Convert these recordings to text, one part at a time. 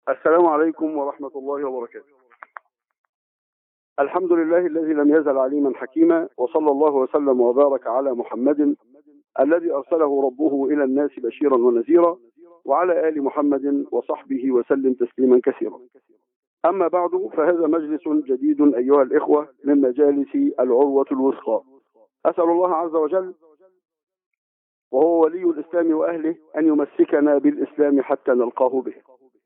السلام عليكم ورحمة الله وبركاته الحمد لله الذي لم يزل عليما حكيما وصلى الله وسلم وبارك على محمد الذي أرسله ربه إلى الناس بشيرا ونذيرا وعلى آل محمد وصحبه وسلم تسليما كثيرا أما بعد فهذا مجلس جديد أيها الإخوة من مجالس العروة الوثقى أسأل الله عز وجل وهو ولي الإسلام وأهله أن يمسكنا بالإسلام حتى نلقاه به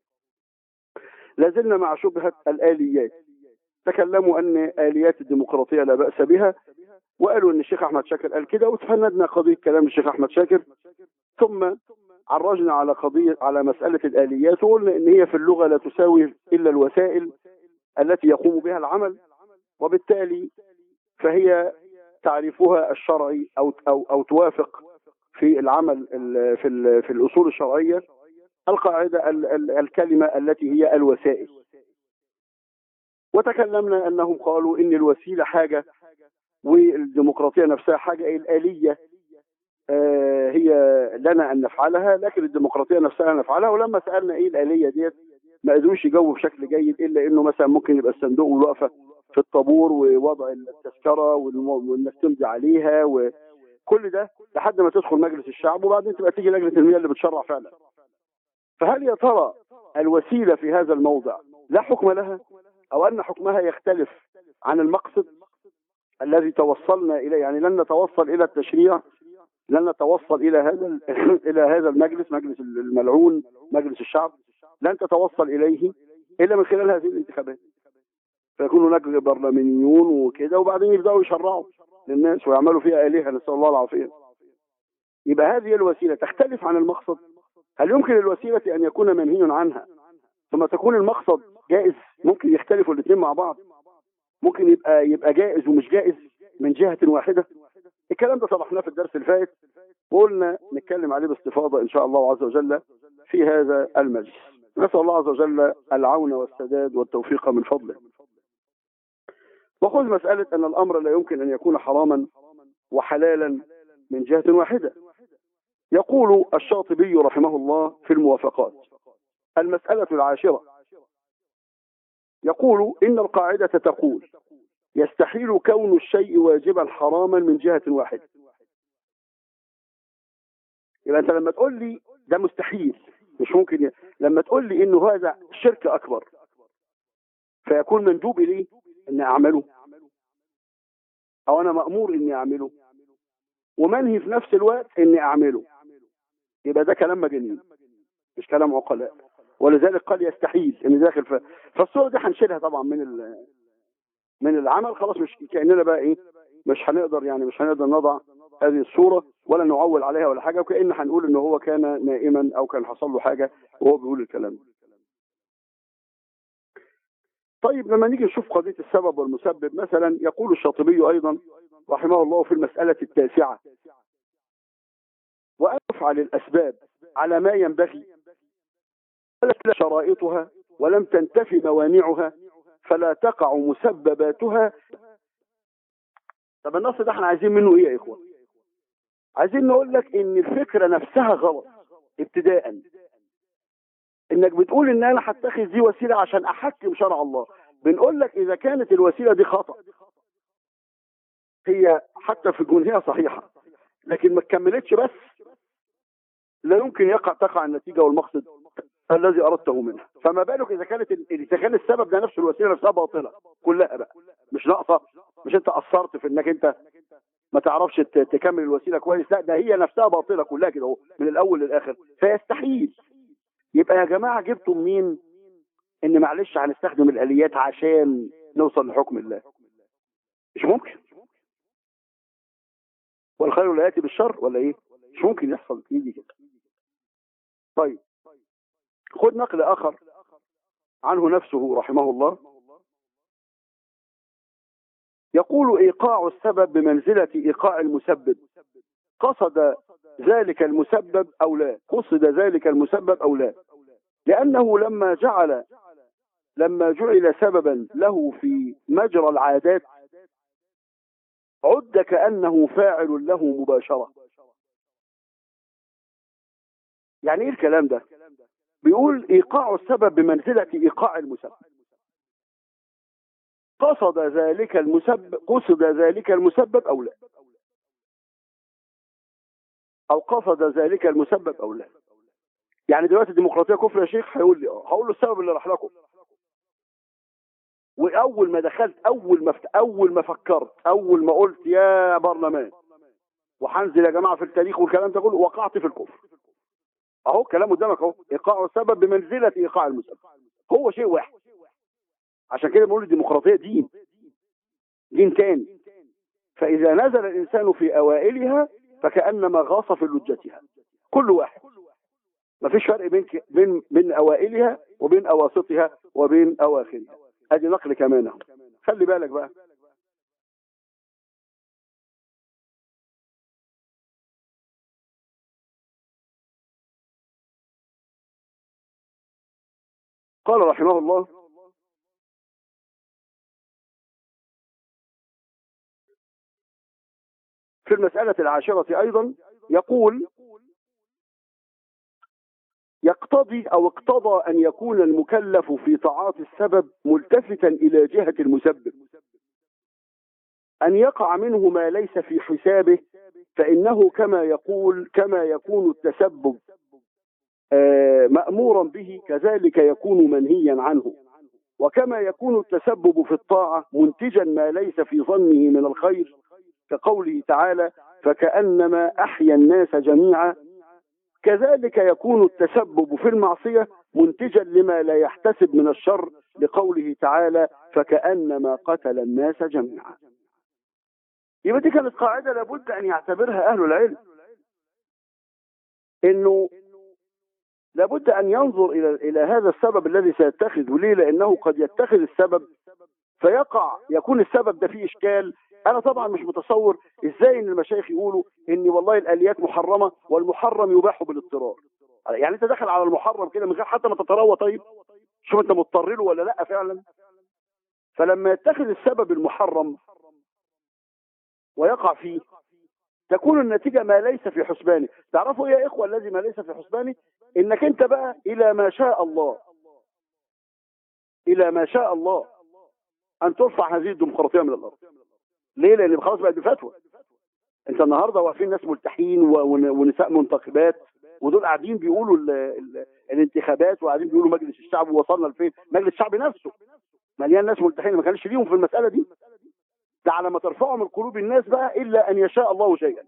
لازلنا مع شبهة الآليات تكلموا أن آليات الديمقراطية لا بأس بها وقالوا أن الشيخ أحمد شاكر قال كده وتفندنا قضية كلام الشيخ أحمد شاكر ثم عرجنا على قضية على مسألة الآليات وقلنا أن هي في اللغة لا تساوي إلا الوسائل التي يقوم بها العمل وبالتالي فهي تعريفها الشرعي أو أو أو توافق في العمل في ال في الأصول الشرعية القاعدة ال ال الكلمة التي هي الوسائل وتكلمنا أنهم قالوا إن الوسيلة حاجة والديمقراطية نفسها حاجة الآلية آه هي لنا أن نفعلها لكن الديمقراطية نفسها نفعلها ولما سألنا إيه الآلية ديت ما قدروش يجاوبوا بشكل جيد إلا إنه مثلا ممكن يبقى الصندوق والوقفة في الطابور ووضع التذكرة والناس تمضي عليها وكل ده لحد ما تدخل مجلس الشعب وبعدين تبقى تيجي لجنة المياه اللي بتشرع فعلا فهل يا ترى الوسيلة في هذا الموضع لا حكم لها أو أن حكمها يختلف عن المقصد الذي توصلنا إليه يعني لن نتوصل إلى التشريع لن نتوصل إلى هذا إلى هذا المجلس مجلس الملعون مجلس الشعب لن تتوصل إليه إلا من خلال هذه الانتخابات فيكون هناك برلمانيون وكده وبعدين يبدأوا يشرعوا للناس ويعملوا فيها آلهة نسأل الله العافية يبقى هذه الوسيلة تختلف عن المقصد هل يمكن الوسيلة أن يكون منهي عنها ثم تكون المقصد جائز ممكن يختلفوا الاثنين مع بعض ممكن يبقى يبقى جائز ومش جائز من جهة واحدة الكلام ده شرحناه في الدرس اللي فات وقلنا نتكلم عليه باستفاضة إن شاء الله عز وجل في هذا المجلس نسأل الله عز وجل العون والسداد والتوفيق من فضله وخذ مسألة أن الأمر لا يمكن أن يكون حراما وحلالا من جهة واحدة يقول الشاطبي رحمه الله في الموافقات المسألة العاشرة يقول إن القاعدة تقول يستحيل كون الشيء واجبا حراما من جهة واحدة يبقى أنت لما تقول لي ده مستحيل مش ممكن ي... لما تقول لي إنه هذا شرك أكبر فيكون مندوب إليه إن أعمله أو أنا مأمور إني أعمله ومنهي في نفس الوقت إني أعمله يبقى ده كلام مجانين مش كلام عقلاء ولذلك قال يستحيل ان داخل ف... فالصوره دي هنشيلها طبعا من ال... من العمل خلاص مش كاننا بقى ايه مش هنقدر يعني مش هنقدر نضع هذه الصوره ولا نعول عليها ولا حاجه وكأن هنقول ان هو كان نائما او كان حصل له حاجه وهو بيقول الكلام طيب لما نيجي نشوف قضيه السبب والمسبب مثلا يقول الشاطبي ايضا رحمه الله في المساله التاسعه وأن تفعل الأسباب على ما ينبغي ولم شرائطها ولم تنتفي موانعها فلا تقع مسبباتها طب النص ده احنا عايزين منه ايه يا اخوة عايزين نقول لك ان الفكرة نفسها غلط ابتداء انك بتقول ان انا هتخذ دي وسيلة عشان احكم شرع الله بنقول لك اذا كانت الوسيلة دي خطأ هي حتى في الجنهية صحيحة لكن ما كملتش بس لا يمكن يقع تقع النتيجة والمقصد الذي أردته منها فما بالك إذا كانت إذا كان السبب ده نفسه الوسيلة نفسها باطلة كلها بقى مش ناقصة مش أنت قصرت في إنك أنت ما تعرفش تكمل الوسيلة كويس لا ده هي نفسها باطلة كلها كده اهو من الأول للآخر فيستحيل يبقى يا جماعة جبتوا منين إن معلش هنستخدم الآليات عشان نوصل لحكم الله مش ممكن والخير لا يأتي بالشر ولا إيه مش ممكن يحصل يجي كده طيب خد نقل آخر عنه نفسه رحمه الله يقول إيقاع السبب بمنزلة إيقاع المسبب قصد ذلك المسبب أو لا قصد ذلك المسبب أو لا لأنه لما جعل لما جعل سببا له في مجرى العادات عد كأنه فاعل له مباشرة يعني ايه الكلام ده بيقول ايقاع السبب بمنزله ايقاع المسبب قصد ذلك المسبب قصد ذلك المسبب او لا او قصد ذلك المسبب او لا يعني دلوقتي الديمقراطيه كفر يا شيخ هيقول لي اه هقول له السبب اللي راح لكم واول ما دخلت اول ما فت... اول ما فكرت اول ما قلت يا برلمان وهنزل يا جماعه في التاريخ والكلام ده كله وقعت في الكفر اهو كلام قدامك اهو ايقاع السبب بمنزله ايقاع المسبب هو شيء واحد عشان كده بنقول الديمقراطيه دين دين تاني فاذا نزل الانسان في اوائلها فكانما غاص في لجتها كل واحد مفيش فرق بين بين بين اوائلها وبين اواسطها وبين اواخرها ادي نقل كمان اهو خلي بالك بقى قال رحمه الله في المسألة العاشرة أيضا يقول يقتضي أو اقتضى أن يكون المكلف في تعاطي السبب ملتفتا إلى جهة المسبب أن يقع منه ما ليس في حسابه فإنه كما يقول كما يكون التسبب آه، مأمورا به كذلك يكون منهيا عنه وكما يكون التسبب في الطاعة منتجا ما ليس في ظنه من الخير كقوله تعالى فكأنما أحيا الناس جميعا كذلك يكون التسبب في المعصية منتجا لما لا يحتسب من الشر لقوله تعالى فكأنما قتل الناس جميعا يبقى دي كانت قاعدة لابد أن يعتبرها أهل العلم إنه لابد أن ينظر إلى إلى هذا السبب الذي سيتخذه ليه؟ لأنه قد يتخذ السبب فيقع يكون السبب ده فيه إشكال أنا طبعا مش متصور إزاي إن المشايخ يقولوا إن والله الآليات محرمة والمحرم يباح بالاضطرار يعني أنت داخل على المحرم كده من غير حتى ما تتروى طيب شوف أنت مضطر له ولا لأ فعلا فلما يتخذ السبب المحرم ويقع فيه تكون النتيجة ما ليس في حسبانه تعرفوا يا إخوة الذي ما ليس في حسبانه إنك أنت بقى إلى ما شاء الله إلى ما شاء الله أن ترفع هذه الديمقراطية من الأرض ليه لأن خلاص بقت بفتوى أنت النهاردة واقفين ناس ملتحين و- ون- ونساء منتخبات ودول قاعدين بيقولوا ال ال الانتخابات وقاعدين بيقولوا مجلس الشعب ووصلنا لفين مجلس الشعب نفسه مليان ناس ملتحين ما كانش ليهم في المسألة دي ده على ما ترفعوا من قلوب الناس بقى إلا أن يشاء الله شيئا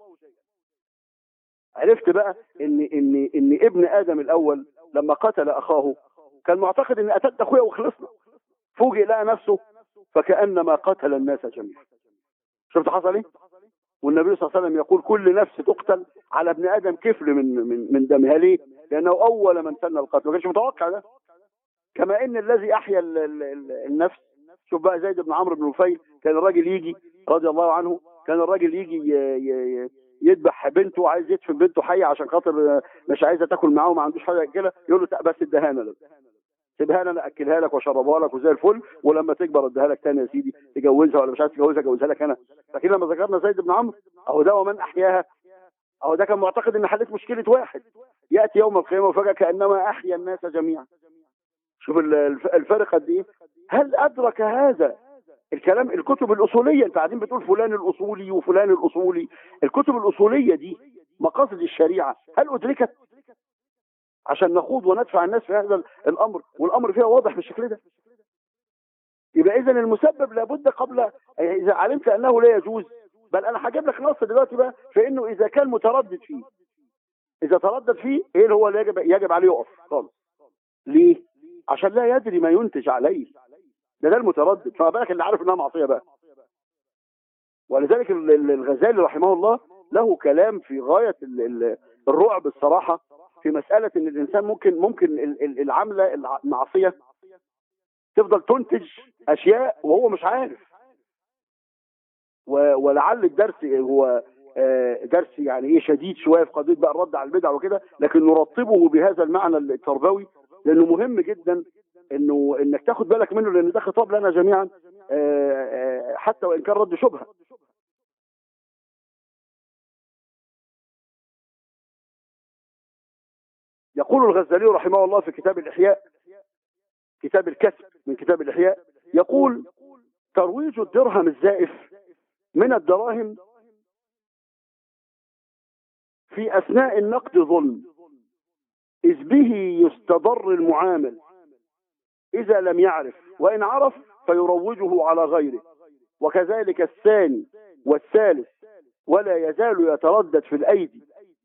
عرفت بقى ان ان ان ابن ادم الاول لما قتل اخاه كان معتقد ان قتلت اخويا وخلصنا فوجئ لقى نفسه فكانما قتل الناس جميعا شفت حصل ايه والنبي صلى الله عليه وسلم يقول كل نفس تقتل على ابن ادم كفل من من من دمها ليه لانه اول من سن القتل ما كانش متوقع ده كما ان الذي احيا ال- ال- ال- النفس شوف بقى زيد بن عمرو بن نفيل كان الراجل يجي رضي الله عنه كان الراجل يجي ي- ي- ي- يذبح بنته وعايز يدفن بنته حيه عشان خاطر آه، مش عايزه تاكل معاه وما عندوش حاجه ياكلها يقول له "تق- بس اديها لنا سيبها لنا اكلها لك واشربها لك وزي الفل ولما تكبر اديها لك تاني يا سيدي تجوزها ولا مش عايز تجوزها جوزها لك انا لكن لما ذكرنا زيد بن عمرو اهو ده ومن احياها اهو ده كان معتقد ان حلت مشكله واحد ياتي يوم القيامه وفجاه كانما احيا الناس جميعا شوف ال- الف- الفرق قد ايه هل ادرك هذا الكلام الكتب الاصوليه انت قاعدين بتقول فلان الاصولي وفلان الاصولي الكتب الاصوليه دي مقاصد الشريعه هل ادركت عشان نخوض وندفع الناس في هذا الامر والامر فيها واضح بالشكل ده يبقى اذا المسبب لابد قبل اذا علمت انه لا يجوز بل انا هجيب لك نص دلوقتي بقى في انه اذا كان متردد فيه اذا تردد فيه ايه اللي هو اللي يجب يجب عليه يقف خالص ليه عشان لا يدري ما ينتج عليه ده ده المتردد فما بالك اللي عارف انها معصيه بقى ولذلك ال- ال- الغزالي رحمه الله له كلام في غايه ال- ال- الرعب الصراحه في مساله ان الانسان ممكن ممكن ال- ال- العمله الع- المعصيه تفضل تنتج اشياء وهو مش عارف و- ولعل الدرس هو آه، درس يعني ايه شديد شويه في قضيه بقى الرد على البدع وكده لكن نرطبه بهذا المعنى التربوي لانه مهم جدا انه انك تاخد بالك منه لان ده خطاب لنا جميعا آه، آه، حتى وان كان رد شبهه يقول الغزالي رحمه الله في كتاب الإحياء كتاب الكسب من كتاب الإحياء يقول ترويج الدرهم الزائف من الدراهم في أثناء النقد ظلم إذ به يستضر المعامل إذا لم يعرف وإن عرف فيروجه على غيره وكذلك الثاني والثالث ولا يزال يتردد في الأيدي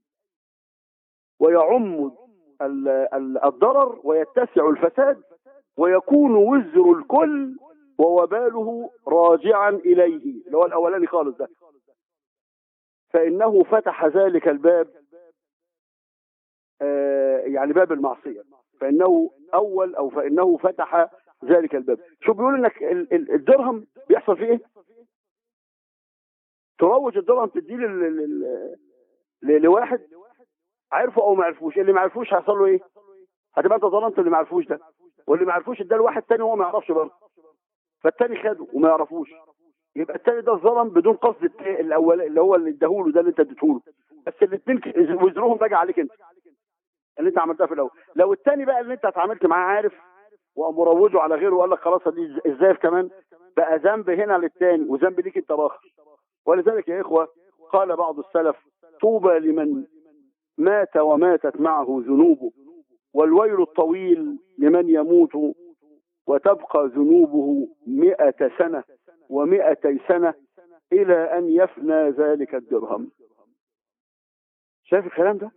ويعم ال- ال- الضرر ويتسع الفساد ويكون وزر الكل ووباله راجعا إليه اللي هو الأولاني خالص ده فإنه فتح ذلك الباب آه، يعني باب المعصية فإنه أول أو فإنه فتح ذلك الباب شو بيقول إنك ال- ال- الدرهم بيحصل فيه إيه تروج الدرهم تديه لل- لل- ل- لواحد عرفه او ما عرفوش اللي ما عرفوش هيحصل له ايه هتبقى انت ظلمت اللي ما عرفوش ده واللي ما عرفوش اداه لواحد تاني وهو ما يعرفش برضه فالتاني خده وما يعرفوش يبقى التاني ده ظلم بدون قصد التا- الاول اللي هو اللي اداهوله ده اللي انت اديتهوله بس الاثنين وزرهم راجع عليك انت اللي انت عملتها في الاول لو التاني بقى اللي انت اتعاملت معاه عارف وقام مروجه على غيره وقال لك خلاص دي الزايف كمان بقى ذنب هنا للتاني وذنب ليك انت باخر ولذلك يا اخوه قال بعض السلف طوبى لمن مات وماتت معه ذنوبه والويل الطويل لمن يموت وتبقى ذنوبه مئة سنة ومئتي سنة إلى أن يفنى ذلك الدرهم شايف الكلام ده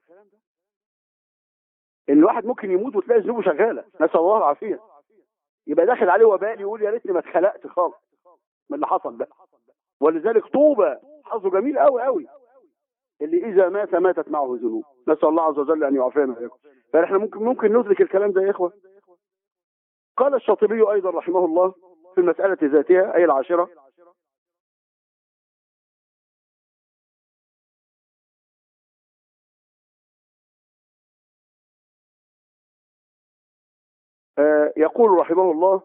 ان الواحد ممكن يموت وتلاقي ذنوبه شغاله نسال الله العافيه يبقى داخل عليه وبال يقول يا ريتني ما اتخلقت خالص من اللي حصل ده ولذلك طوبى حظه جميل قوي قوي اللي اذا مات ماتت معه ذنوب نسال الله عز وجل ان يعافينا وإياكم فاحنا ممكن ممكن ندرك الكلام ده يا اخوه قال الشاطبي ايضا رحمه الله في المساله ذاتها اي العاشره آه، يقول رحمه الله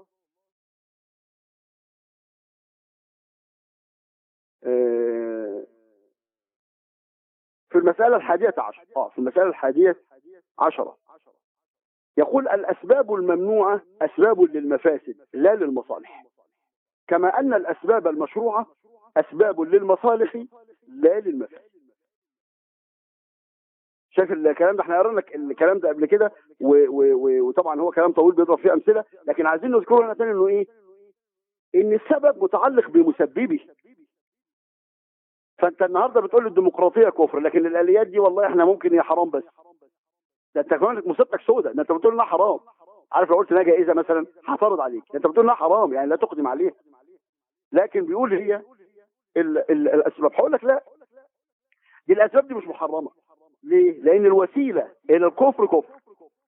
آه، في المسألة الحادية عشر آه في المسألة الحادية عشرة يقول الأسباب الممنوعة أسباب للمفاسد لا للمصالح كما أن الأسباب المشروعة أسباب للمصالح لا للمفاسد شايف الكلام ده احنا قرينا الكلام ده قبل كده و- و- و- وطبعا هو كلام طويل بيضرب فيه امثله لكن عايزين نذكره هنا تاني انه ايه؟ ان السبب متعلق بمسببه فانت النهارده بتقول لي الديمقراطيه كفر لكن الاليات دي والله احنا ممكن هي حرام بس ده انت كمان مصيبتك سودة ده انت بتقول انها حرام عارف لو قلت انها جائزه مثلا هعترض عليك ده انت بتقول انها حرام يعني لا تقدم عليها لكن بيقول هي ال ال الاسباب هقول لك لا دي الاسباب دي مش محرمه ليه؟ لان الوسيله الى الكفر كفر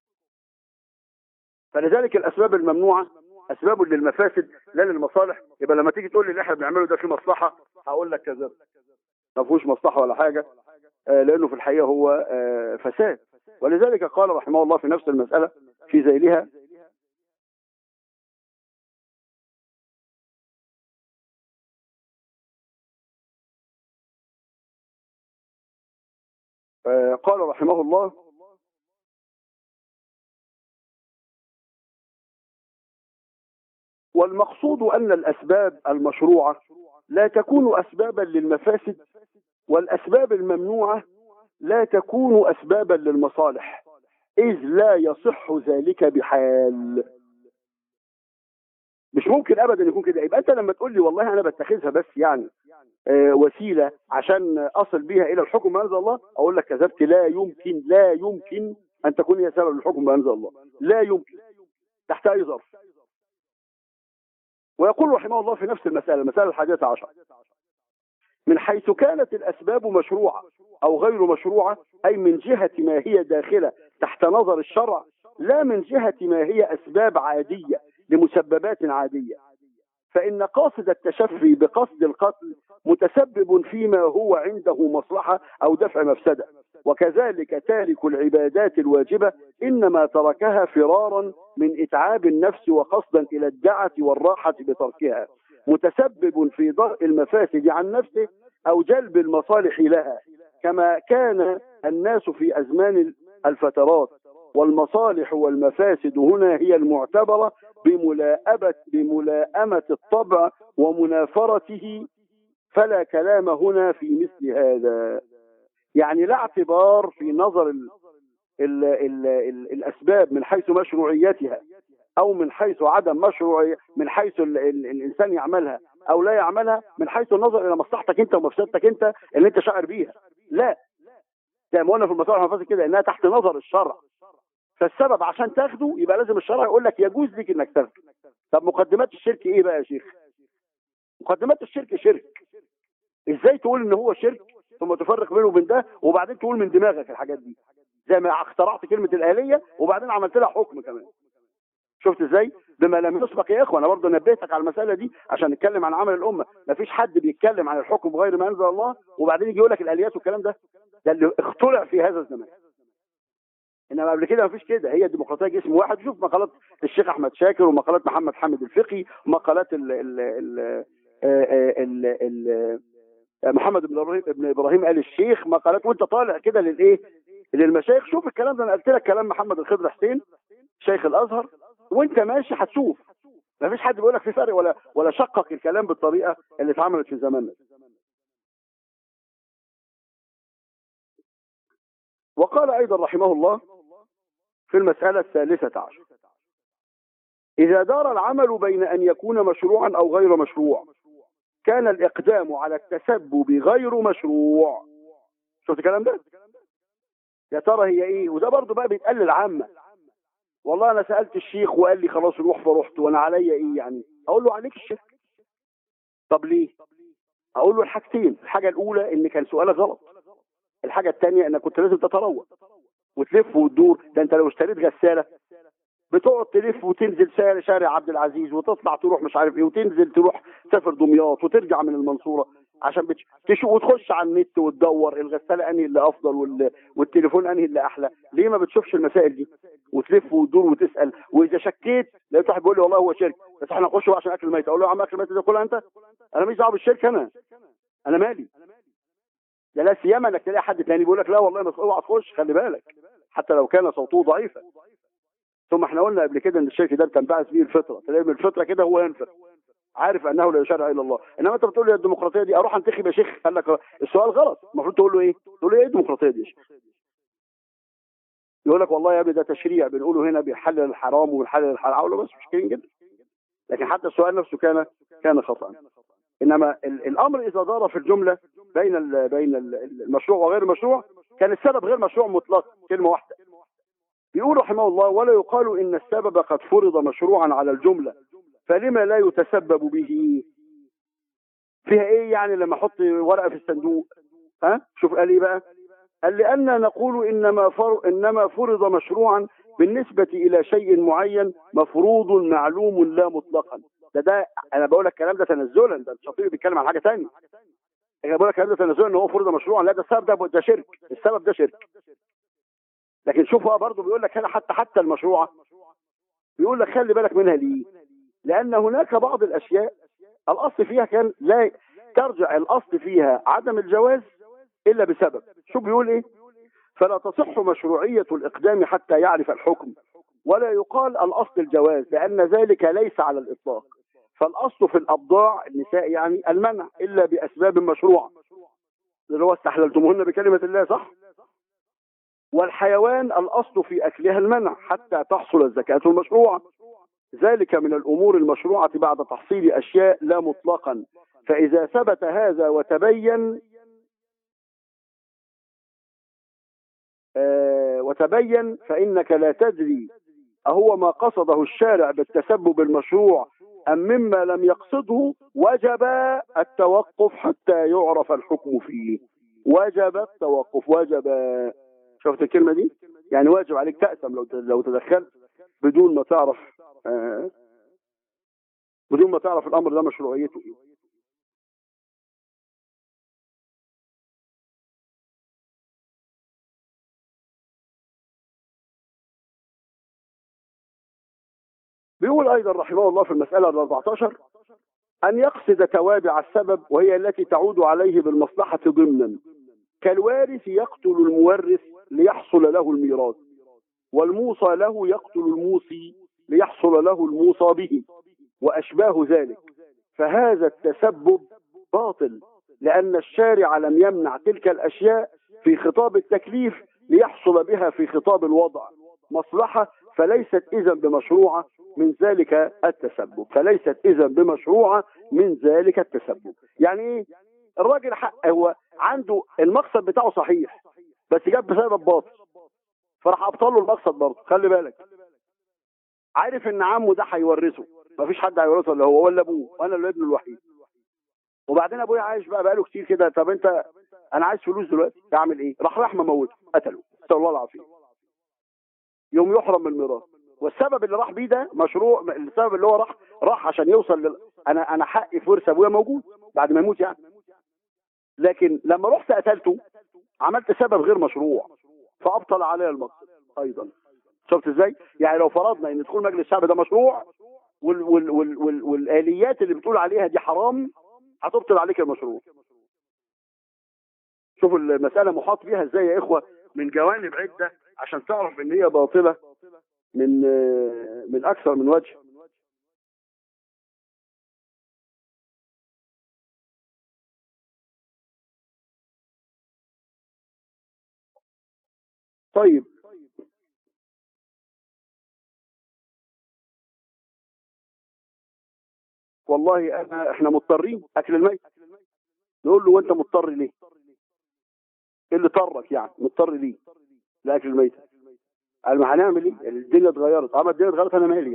فلذلك الاسباب الممنوعه اسباب للمفاسد لا للمصالح يبقى لما تيجي تقول لي اللي احنا بنعمله ده فيه مصلحه هقول لك كذا ما فيهوش مصلحه ولا حاجه آه، لانه في الحقيقه هو آه، فساد ولذلك قال رحمه الله في نفس المساله في ذيلها آه، قال رحمه الله والمقصود أن الأسباب المشروعة لا تكون أسبابا للمفاسد والأسباب الممنوعة لا تكون أسبابا للمصالح إذ لا يصح ذلك بحال مش ممكن ابدا يكون كده يبقى انت لما تقول لي والله انا بتخذها بس يعني آه وسيله عشان اصل بيها الى الحكم ما انزل الله اقول لك كذبت لا يمكن لا يمكن ان تكون هي سبب الحكم ما انزل الله لا يمكن تحت اي ظرف ويقول رحمه الله في نفس المساله المساله الحادية عشر من حيث كانت الاسباب مشروعه او غير مشروعه اي من جهه ما هي داخله تحت نظر الشرع لا من جهه ما هي اسباب عاديه لمسببات عاديه فان قاصد التشفي بقصد القتل متسبب فيما هو عنده مصلحه او دفع مفسده وكذلك تارك العبادات الواجبه انما تركها فرارا من اتعاب النفس وقصدا الى الدعه والراحه بتركها متسبب في ضرء المفاسد عن نفسه او جلب المصالح لها كما كان الناس في ازمان الفترات والمصالح والمفاسد هنا هي المعتبرة بملاءبة بملاءمة الطبع ومنافرته فلا كلام هنا في مثل هذا يعني لا اعتبار في نظر ال ال ال ال الأسباب من حيث مشروعيتها أو من حيث عدم مشروعية من حيث ال ال الإنسان يعملها أو لا يعملها من حيث النظر إلى مصلحتك أنت ومفسدتك أنت اللي أنت شاعر بيها لا زي ما قلنا في المصالح والمفاسد كده إنها تحت نظر الشرع فالسبب عشان تاخده يبقى لازم الشرع يقول لك يجوز لك انك تاخده طب مقدمات الشرك ايه بقى يا شيخ مقدمات الشرك شرك ازاي تقول ان هو شرك ثم تفرق بينه وبين ده وبعدين تقول من دماغك الحاجات دي زي ما اخترعت كلمة الآلية وبعدين عملت لها حكم كمان شفت ازاي بما لم يسبق يا اخوه انا برضه نبهتك على المساله دي عشان نتكلم عن عمل الامه مفيش حد بيتكلم عن الحكم بغير ما انزل الله وبعدين يجي يقول لك الاليات والكلام ده ده اللي اخترع في هذا الزمان انما قبل كده مفيش كده هي الديمقراطيه جسم واحد شوف مقالات الشيخ احمد شاكر ومقالات محمد حامد الفقي ومقالات ال ال ال ال ال محمد بن ابراهيم ابن ابراهيم ال الشيخ مقالات وانت طالع كده للايه للمشايخ شوف الكلام ده انا قلت لك كلام محمد الخضر حسين شيخ الازهر وانت ماشي هتشوف مفيش حد بيقول لك في فرق ولا ولا شقق الكلام بالطريقه اللي اتعملت في زماننا وقال ايضا رحمه الله في المسألة الثالثة عشر إذا دار العمل بين أن يكون مشروعا أو غير مشروع كان الإقدام على التسبب غير مشروع شفت الكلام ده يا ترى هي إيه وده برضه بقى بيتقال للعامة والله أنا سألت الشيخ وقال لي خلاص روح فرحت وأنا عليا إيه يعني أقول له عليك الشيخ طب ليه أقول له الحاجتين الحاجة الأولى إن كان سؤالك غلط الحاجة الثانية إنك كنت لازم تتروى وتلف وتدور ده انت لو اشتريت غساله بتقعد تلف وتنزل شارع شارع عبد العزيز وتطلع تروح مش عارف ايه وتنزل تروح تسافر دمياط وترجع من المنصوره عشان بتش... تشوف وتخش على النت وتدور الغساله انهي اللي افضل وال... والتليفون انهي اللي احلى ليه ما بتشوفش المسائل دي وتلف وتدور وتسال واذا شكيت لقيت واحد بيقول لي والله هو شرك بس احنا نخش عشان اكل ميت اقول له يا عم اكل ميت ده كلها انت انا مش دعوه بالشرك انا انا مالي ده لا سيما انك تلاقي حد تاني بيقول لك لا والله بس اوعى تخش خلي بالك حتى لو كان صوته ضعيفا ثم احنا قلنا قبل كده ان الشرك ده بتنبعث به الفطره تلاقي من الفطره كده هو ينفر عارف انه لا يشرع الا الله انما انت بتقول لي الديمقراطيه دي اروح انتخب يا شيخ قال لك السؤال غلط المفروض تقول له ايه تقول له ايه الديمقراطيه دي يا شيخ يقول لك والله يا ابني ده تشريع بنقوله هنا بيحلل الحرام وبيحلل الحلال اقول له بس مشكلين جدا لكن حتى السؤال نفسه كان كان خطا انما الامر اذا دار في الجمله بين ال بين المشروع وغير المشروع كان السبب غير مشروع مطلق كلمه واحده يقول رحمه الله ولا يقال ان السبب قد فرض مشروعا على الجمله فلما لا يتسبب به فيها ايه يعني لما احط ورقه في الصندوق ها شوف قال ايه بقى قال لان نقول انما فر انما فرض مشروعا بالنسبه الى شيء معين مفروض معلوم لا مطلقا ده ده انا بقول لك الكلام ده تنزلا ده الشاطبي بيتكلم عن حاجه ثانيه انا بقول لك الكلام ده تنزلا ان هو فرض مشروعا لا ده السبب ده ده شرك السبب ده شرك لكن شوف بقى برضه بيقول لك هنا حتى حتى المشروعه بيقول لك خلي بالك منها ليه لان هناك بعض الاشياء الاصل فيها كان لا ترجع الاصل فيها عدم الجواز الا بسبب شوف بيقول ايه فلا تصح مشروعيه الاقدام حتى يعرف الحكم ولا يقال الاصل الجواز لان ذلك ليس على الاطلاق فالاصل في الابضاع النساء يعني المنع الا باسباب مشروعه اللي هو استحللتموهن بكلمه الله صح والحيوان الاصل في اكلها المنع حتى تحصل الزكاه المشروعه ذلك من الامور المشروعه بعد تحصيل اشياء لا مطلقا فاذا ثبت هذا وتبين آه وتبين فانك لا تدري أهو ما قصده الشارع بالتسبب المشروع أم مما لم يقصده وجب التوقف حتى يعرف الحكم فيه وجب التوقف وجب شفت الكلمة دي يعني واجب عليك تأثم لو لو تدخلت بدون ما تعرف آه بدون ما تعرف الأمر ده مشروعيته إيه بيقول أيضا رحمه الله في المسألة ال 14 أن يقصد توابع السبب وهي التي تعود عليه بالمصلحة ضمنا كالوارث يقتل المورث ليحصل له الميراث والموصى له يقتل الموصي ليحصل له الموصى به وأشباه ذلك فهذا التسبب باطل لأن الشارع لم يمنع تلك الأشياء في خطاب التكليف ليحصل بها في خطاب الوضع مصلحة فليست إذا بمشروعة من ذلك التسبب فليست إذا بمشروعة من ذلك التسبب يعني إيه الراجل حق هو عنده المقصد بتاعه صحيح بس جاب بسبب باطل فراح ابطل له المقصد برضه خلي بالك عارف ان عمه ده هيورثه مفيش حد هيورثه الا هو ولا ابوه وانا اللي ابنه الوحيد وبعدين ابويا عايش بقى بقاله كتير كده طب انت انا عايز فلوس دلوقتي اعمل ايه راح راح مموته قتله نسال الله العافيه يوم يحرم من الميراث والسبب اللي راح بيه ده مشروع السبب اللي هو راح راح عشان يوصل لل... انا انا حقي في ورث ابويا موجود بعد ما يموت يعني لكن لما رحت قتلته عملت سبب غير مشروع فابطل عليه المقصد ايضا شفت ازاي يعني لو فرضنا ان دخول مجلس الشعب ده مشروع وال وال وال وال والاليات اللي بتقول عليها دي حرام هتبطل عليك المشروع شوفوا المساله محاط بيها ازاي يا اخوه من جوانب عده عشان تعرف ان هي باطله من من اكثر من وجه طيب والله انا احنا مضطرين اكل الميت نقول له وانت مضطر ليه ايه اللي طرك يعني مضطر ليه لاكل الميت قال ما هنعمل ايه الدنيا اتغيرت اه الدنيا اتغيرت انا مالي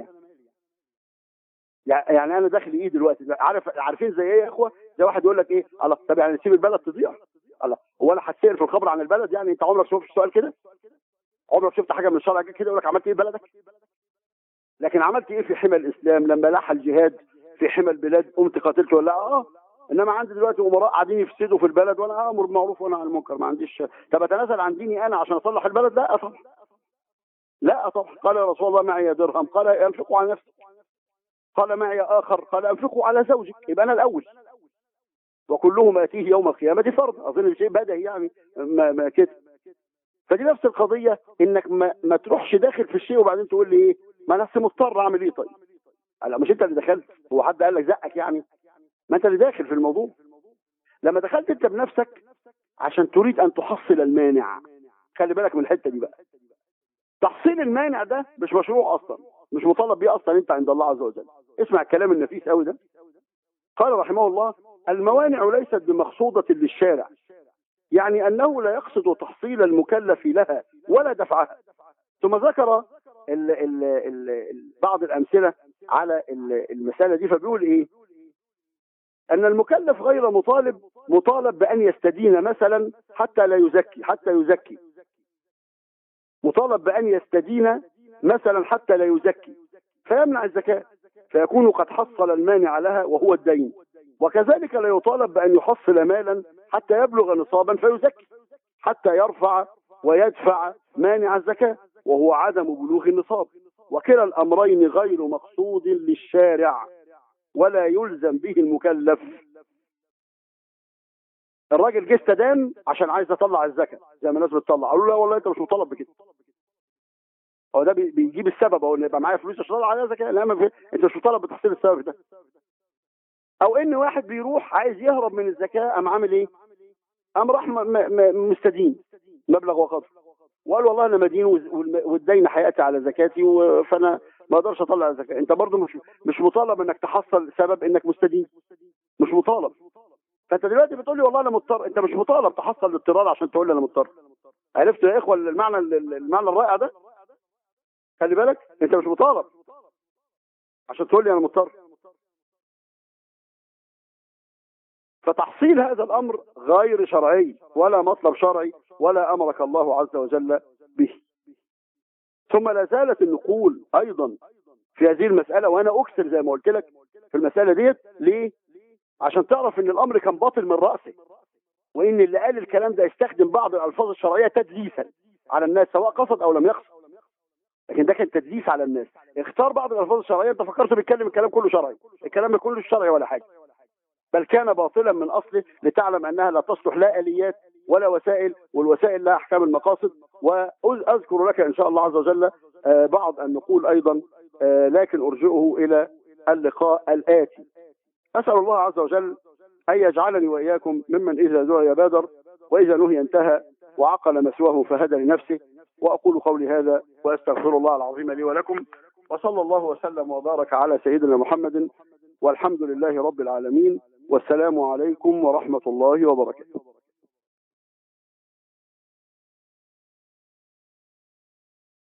يعني يعني انا داخل ايه دلوقتي عارف عارفين زي ايه يا اخوه زي واحد يقول لك ايه الله طب يعني نسيب البلد تضيع الله هو انا هتسال في الخبر عن البلد يعني انت عمرك شفت سؤال كده عمرك شفت حاجه من الشرع كده يقول لك عملت ايه بلدك لكن عملت ايه في حمى الاسلام لما لاح الجهاد في حمى البلاد قمت قاتلت ولا اه انما عندي دلوقتي امراء قاعدين يفسدوا في البلد وانا امر بالمعروف وانا عن المنكر ما عنديش طب اتنازل عن ديني انا عشان اصلح البلد لا طبعا لا طبعا قال يا رسول الله معي درهم قال انفقوا على نفسك قال معي اخر قال انفقوا على زوجك يبقى انا الاول وكلهم اتيه يوم القيامه فرض اظن شيء بدهي يعني ما, ما كده فدي نفس القضيه انك ما, ما تروحش داخل في الشيء وبعدين تقول لي ايه ما انا مضطر اعمل ايه طيب لا مش انت اللي دخلت هو حد قال لك زقك يعني ما انت اللي داخل في الموضوع لما دخلت انت بنفسك عشان تريد ان تحصل المانع خلي بالك من الحته دي بقى تحصيل المانع ده مش مشروع اصلا مش مطالب بيه اصلا انت عند الله عز وجل اسمع الكلام النفيس قوي ده قال رحمه الله الموانع ليست بمقصودة للشارع يعني أنه لا يقصد تحصيل المكلف لها ولا دفعها ثم ذكر ال ال ال بعض الأمثلة على المسألة دي فبيقول إيه أن المكلف غير مطالب مطالب بأن يستدين مثلا حتى لا يزكي حتى يزكي مطالب بأن يستدين مثلا حتى لا يزكي فيمنع الزكاة فيكون قد حصل المانع لها وهو الدين وكذلك لا يطالب بأن يحصل مالا حتى يبلغ نصابا فيزكي حتى يرفع ويدفع مانع الزكاة وهو عدم بلوغ النصاب وكلا الأمرين غير مقصود للشارع ولا يلزم به المكلف الراجل جه استدان عشان عايز يطلع الزكاه زي ما الناس بتطلع قالوا لا والله انت مش مطالب بكده هو ده بيجيب السبب او ان يبقى معايا فلوس عشان اطلع عليها زكاه لا ما في انت مش مطالب بتحصيل السبب ده او ان واحد بيروح عايز يهرب من الزكاه قام عامل ايه قام راح مستدين مبلغ وقدر وقال والله انا مدين والدين هياتي على زكاتي فانا ما اقدرش اطلع الزكاه انت برضه مش مش مطالب انك تحصل سبب انك مستدين مش مطالب فانت دلوقتي بتقول لي والله انا مضطر انت مش مطالب تحصل الاضطرار عشان تقول لي انا مضطر عرفت يا اخوه المعنى المعنى الرائع ده خلي بالك انت مش مطالب عشان تقول لي انا مضطر فتحصيل هذا الامر غير شرعي ولا مطلب شرعي ولا امرك الله عز وجل به ثم لا زالت النقول ايضا في هذه المساله وانا اكثر زي ما قلت لك في المساله ديت ليه عشان تعرف ان الامر كان باطل من راسه وان اللي قال الكلام ده يستخدم بعض الالفاظ الشرعيه تدليسا على الناس سواء قصد او لم يقصد لكن ده كان تدليس على الناس اختار بعض الالفاظ الشرعيه انت فكرت بيتكلم الكلام كله شرعي الكلام كله شرعي ولا حاجه بل كان باطلا من اصله لتعلم انها لا تصلح لا اليات ولا وسائل والوسائل لها احكام المقاصد وأذكر لك إن شاء الله عز وجل آه، بعض النقول أيضا آه، لكن أرجئه إلى اللقاء الآتي أسأل الله عز وجل أن يجعلني وإياكم ممن إذا دعي بادر وإذا نهي انتهى وعقل مسواه فهدى لنفسه وأقول قولي هذا وأستغفر الله العظيم لي ولكم وصلى الله وسلم وبارك على سيدنا محمد والحمد لله رب العالمين والسلام عليكم ورحمة الله وبركاته